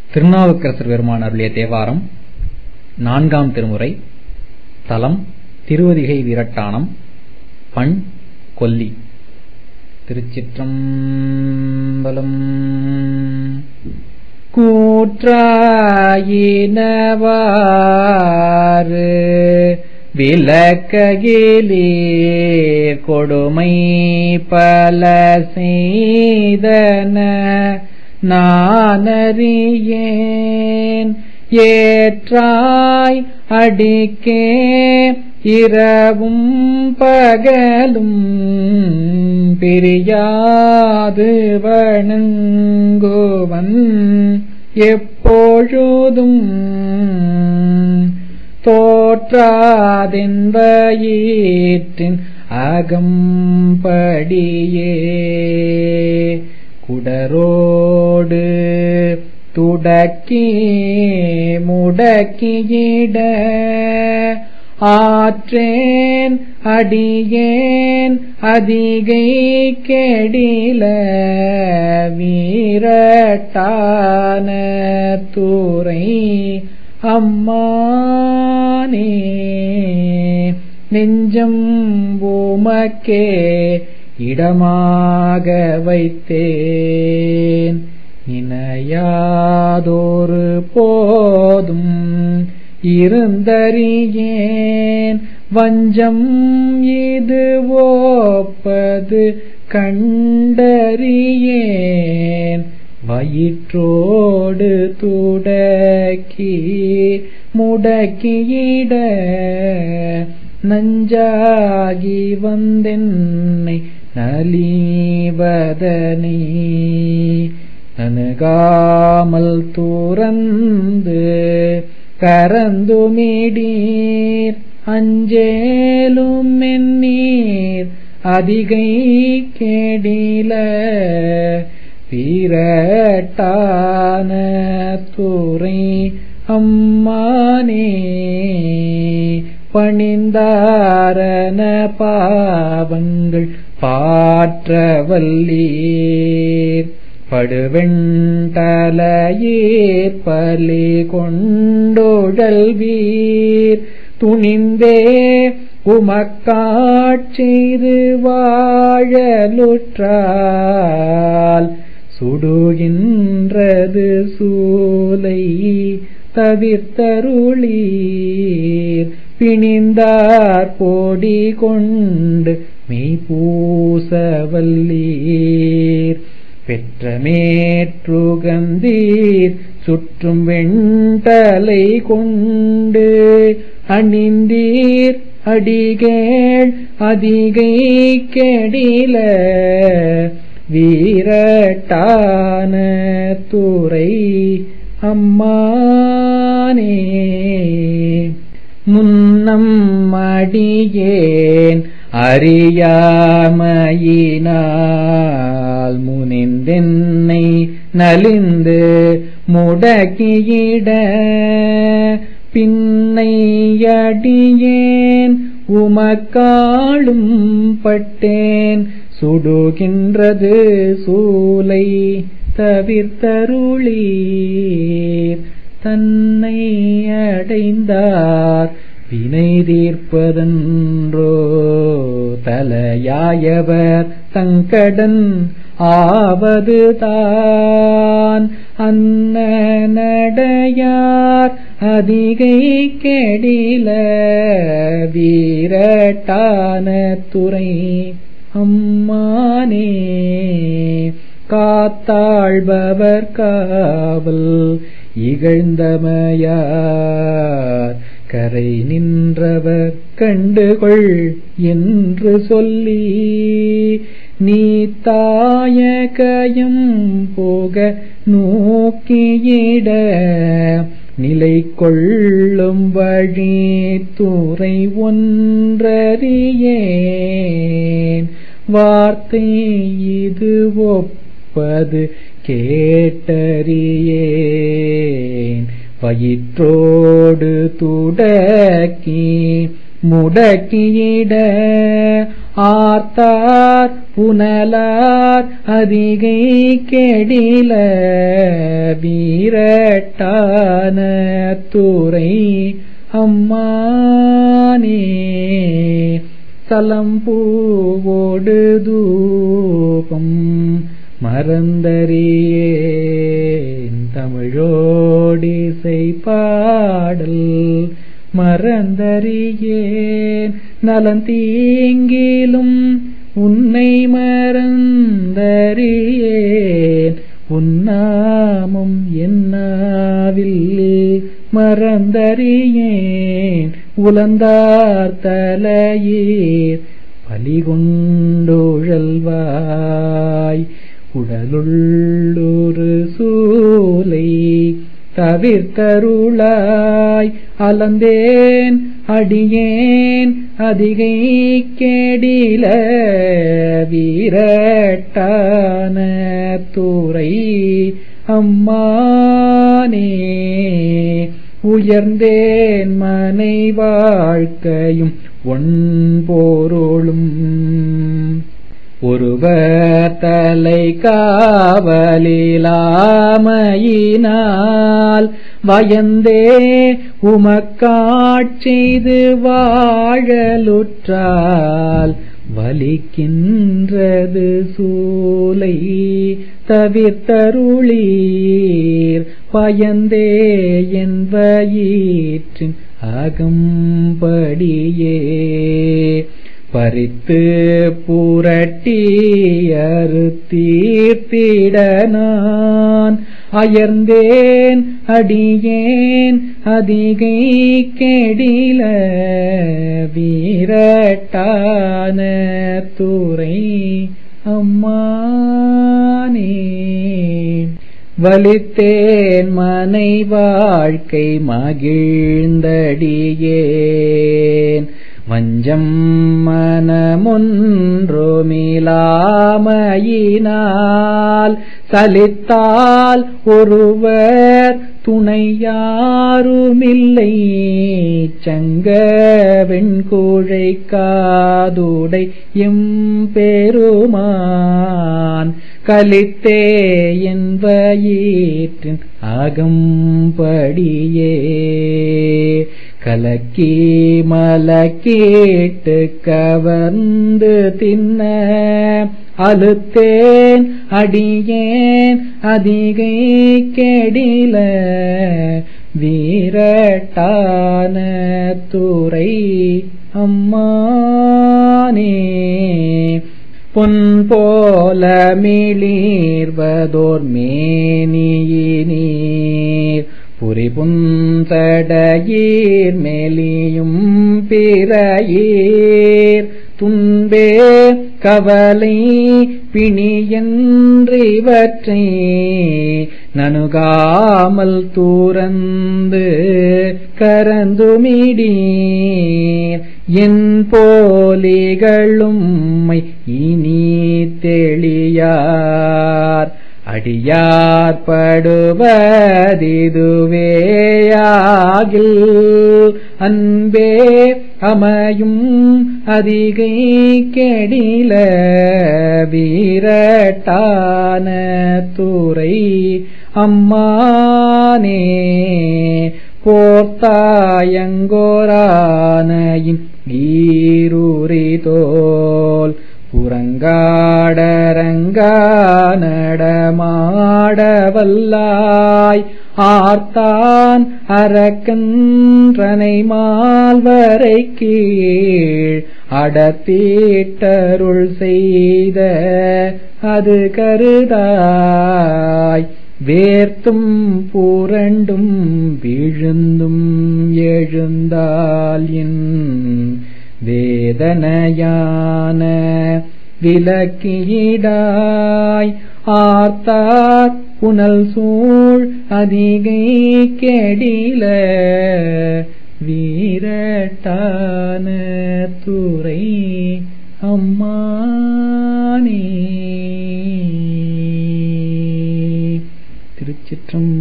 திருநாவுக்கரசர் பெருமான் அருளிய தேவாரம் நான்காம் திருமுறை தலம் திருவதிகை வீரட்டானம் பண் கொல்லி திருச்சிற்றம்பலம் கூற்றாயினவாறு விளக்ககிலீர் கொடுமை பல செய்தன நானறியேன் ஏற்றாய் அடிக்கே இரவும் பகலும் பிரியாது வணங்குவன் எப்பொழுதும் தோற்றாதென்பயிற்றின் அகம்படியே குடரோடு துடக்கி முடக்கியிட ஆற்றேன் அடியேன் அதிகை கெடில வீரட்டான தூரை அம்மானே நெஞ்சம் பூமக்கே இடமாக வைத்தேன் நினையாதொரு போதும் இருந்தறியேன் வஞ்சம் இது ஓப்பது கண்டறியேன் வயிற்றோடு துடக்கி முடக்கியிட நஞ்சாகி வந்தென்னை நலிவதனே நனுகாமல் துறந்து கரந்துமிடீர் அஞ்சேலும் மென்னீர் அதிகை கேடில வீரட்டான துறை அம்மானே பணிந்தாரன பாவங்கள் பாற்றவல்லீர் படுவெண்டலையீர் பலி கொண்டொழல் வீர் துணிந்தே உமக்காட்செய்து வாழலுற்றால் சுடுகின்றது சூலை தவிர்த்தருளீர் பிணிந்தார் போடி கொண்டு மெய்பூசவல்லீர் பெற்றமேற்றுகந்தீர் சுற்றும் வெண்டலை கொண்டு அணிந்தீர் அடிகேள் அதிகை கெடில வீரட்டான துறை அம்மானே முன்னம் அடியேன் அறியாமையினால் முனிந்தென்னை நலிந்து முடக்கியிட பின்னை அடியேன் உமக்காளும் பட்டேன் சுடுகின்றது சூலை தவிர்த்தருளீர் தன்னை அடைந்தார் வினை தீர்ப்பதன்றோ தலையாயவர் தங்கடன் ஆவதுதான் அன்ன நடையார் அதிகை கெடில வீரட்டான துறை அம்மானே காத்தாழ்பவர் காவல் இகழ்ந்தமையார் கரை நின்றவர் கண்டுகொள் என்று சொல்லி நீ தாயகயம் போக நோக்கியிட நிலை கொள்ளும் வழி துறை ஒன்றறியேன் வார்த்தை இது ஒப்பது கேட்டறியேன் வயிற்றோடு துடக்கி முடக்கியிட ஆ ஆர்த்தார் புனலார் அதிகை கெடில வீரட்டான துறை அம்மானே சலம்பூவோடு தூபம் மறந்தறியேன் தமிழோடிசை பாடல் மறந்தறியேன் நலந்தீங்கிலும் உன்னை மறந்தறியேன் உன்னாமம் என்னாவில் மறந்தறியேன் உலந்தார் தலையீர் பலிகொண்டுழல்வாய் உடலுள்ளொரு சூலை தவிர்த்தருளாய் அலந்தேன் அடியேன் அதிகை கேடில வீரட்டான தூரை அம்மானே உயர்ந்தேன் மனை வாழ்க்கையும் ஒன்பொருளும் ஒருவர் தலை காவலிலாமையினால் வயந்தே உமக்காட்செய்து வாழலுற்றால் வலிக்கின்றது சூலை தவிர்த்தருளீர் பயந்தே என் வயிற்றின் அகம்படியே பறித்து புரட்டி அறுத்தீர்த்திட நான் அயர்ந்தேன் அடியேன் அதிகை கெடில வீரட்டான துறை அம்மானே வலித்தேன் மனை வாழ்க்கை மகிழ்ந்தடியேன் வஞ்சம் மனமொன்றோமிலாமையினால் சலித்தால் ஒருவர் துணையாருமில்லை சங்க வெண்கூழை காதுடை எம்பெருமான் கலித்தே என் வயிற்றின் அகம்படியே கலக்கி மலக்கீட்டு கவர்ந்து தின்ன அழுத்தேன் அடியேன் அதிகை கெடில வீரட்டான துறை அம்மானே பொன் போல மிளீர்வதோர் மேனியினீர் புரிபுந்தடையீர் மேலியும் பிறையீர் துன்பே கவலை பிணியன்றிவற்றை நணுகாமல் தூரந்து கரந்துமிடீர் என் போலிகளும்மை இனி தெளியார் அடியார் படுவதிதுவேயாகில் அன்பே அமையும் அதிகை கெடில வீரட்டான துறை அம்மானே போர்த்தாயங்கோரானையின் ஈரூரி தோல் புறங்காடரங்கானடமாடவல்லாய் ஆர்த்தான் அரக்கன்றனை மால்வரை கீழ் அடத்தீட்டருள் செய்த அது கருதாய் வேர்த்தும் புரண்டும் விழுந்தும் எழுந்தால் என் வேதனையான விலக்கியிடாய் ஆர்த்தார் புனல் சூழ் அதிகை கெடில வீரட்டான துறை அம்மானே திருச்சிற்றம்பலம்